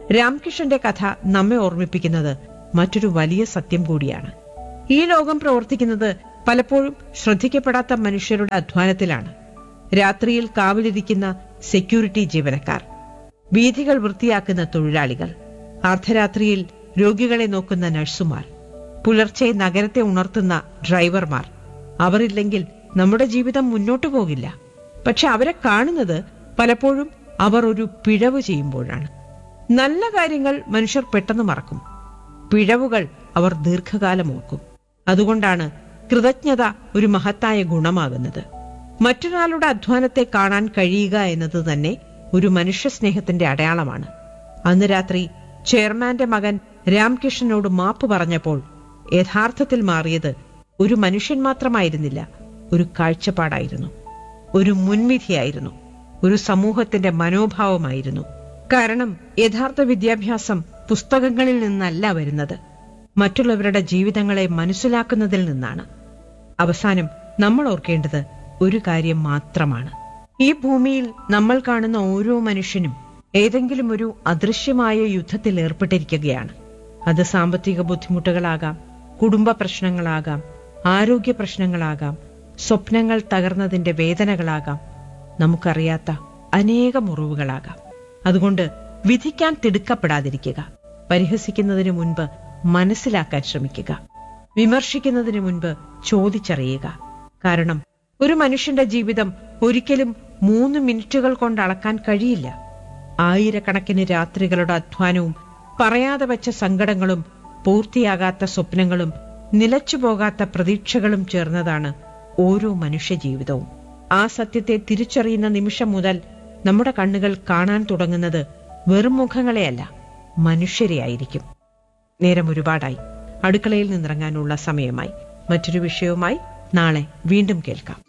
രാംകിഷന്റെ കഥ നമ്മെ ഓർമ്മിപ്പിക്കുന്നത് മറ്റൊരു വലിയ സത്യം കൂടിയാണ് ഈ ലോകം പ്രവർത്തിക്കുന്നത് പലപ്പോഴും ശ്രദ്ധിക്കപ്പെടാത്ത മനുഷ്യരുടെ അധ്വാനത്തിലാണ് രാത്രിയിൽ കാവലിരിക്കുന്ന സെക്യൂരിറ്റി ജീവനക്കാർ വീഥികൾ വൃത്തിയാക്കുന്ന തൊഴിലാളികൾ അർദ്ധരാത്രിയിൽ രോഗികളെ നോക്കുന്ന നഴ്സുമാർ പുലർച്ചെ നഗരത്തെ ഉണർത്തുന്ന ഡ്രൈവർമാർ അവരില്ലെങ്കിൽ നമ്മുടെ ജീവിതം മുന്നോട്ടു പോകില്ല പക്ഷെ അവരെ കാണുന്നത് പലപ്പോഴും അവർ ഒരു പിഴവ് ചെയ്യുമ്പോഴാണ് നല്ല കാര്യങ്ങൾ മനുഷ്യർ പെട്ടെന്ന് മറക്കും പിഴവുകൾ അവർ ദീർഘകാലം ഓർക്കും അതുകൊണ്ടാണ് കൃതജ്ഞത ഒരു മഹത്തായ ഗുണമാകുന്നത് മറ്റൊരാളുടെ അധ്വാനത്തെ കാണാൻ കഴിയുക എന്നത് തന്നെ ഒരു മനുഷ്യ സ്നേഹത്തിന്റെ അടയാളമാണ് അന്ന് രാത്രി ചെയർമാന്റെ മകൻ രാംകിഷനോട് മാപ്പ് പറഞ്ഞപ്പോൾ യഥാർത്ഥത്തിൽ മാറിയത് ഒരു മനുഷ്യൻ മാത്രമായിരുന്നില്ല ഒരു കാഴ്ചപ്പാടായിരുന്നു ഒരു മുൻവിധിയായിരുന്നു ഒരു സമൂഹത്തിന്റെ മനോഭാവമായിരുന്നു കാരണം യഥാർത്ഥ വിദ്യാഭ്യാസം പുസ്തകങ്ങളിൽ നിന്നല്ല വരുന്നത് മറ്റുള്ളവരുടെ ജീവിതങ്ങളെ മനസ്സിലാക്കുന്നതിൽ നിന്നാണ് അവസാനം നമ്മൾ ഓർക്കേണ്ടത് ഒരു കാര്യം മാത്രമാണ് ഈ ഭൂമിയിൽ നമ്മൾ കാണുന്ന ഓരോ മനുഷ്യനും ഏതെങ്കിലും ഒരു അദൃശ്യമായ യുദ്ധത്തിൽ ഏർപ്പെട്ടിരിക്കുകയാണ് അത് സാമ്പത്തിക ബുദ്ധിമുട്ടുകളാകാം കുടുംബ പ്രശ്നങ്ങളാകാം ആരോഗ്യ പ്രശ്നങ്ങളാകാം സ്വപ്നങ്ങൾ തകർന്നതിന്റെ വേദനകളാകാം നമുക്കറിയാത്ത അനേക മുറിവുകളാകാം അതുകൊണ്ട് വിധിക്കാൻ തിടുക്കപ്പെടാതിരിക്കുക പരിഹസിക്കുന്നതിനു മുൻപ് മനസ്സിലാക്കാൻ ശ്രമിക്കുക വിമർശിക്കുന്നതിന് മുൻപ് ചോദിച്ചറിയുക കാരണം ഒരു മനുഷ്യന്റെ ജീവിതം ഒരിക്കലും മൂന്ന് മിനിറ്റുകൾ കൊണ്ട് അളക്കാൻ കഴിയില്ല ആയിരക്കണക്കിന് രാത്രികളുടെ അധ്വാനവും പറയാതെ വച്ച സങ്കടങ്ങളും പൂർത്തിയാകാത്ത സ്വപ്നങ്ങളും നിലച്ചുപോകാത്ത പ്രതീക്ഷകളും ചേർന്നതാണ് ഓരോ മനുഷ്യജീവിതവും ആ സത്യത്തെ തിരിച്ചറിയുന്ന നിമിഷം മുതൽ നമ്മുടെ കണ്ണുകൾ കാണാൻ തുടങ്ങുന്നത് വെറും മുഖങ്ങളെയല്ല മനുഷ്യരെയായിരിക്കും നേരം ഒരുപാടായി അടുക്കളയിൽ നിന്നിറങ്ങാനുള്ള സമയമായി മറ്റൊരു വിഷയവുമായി നാളെ വീണ്ടും കേൾക്കാം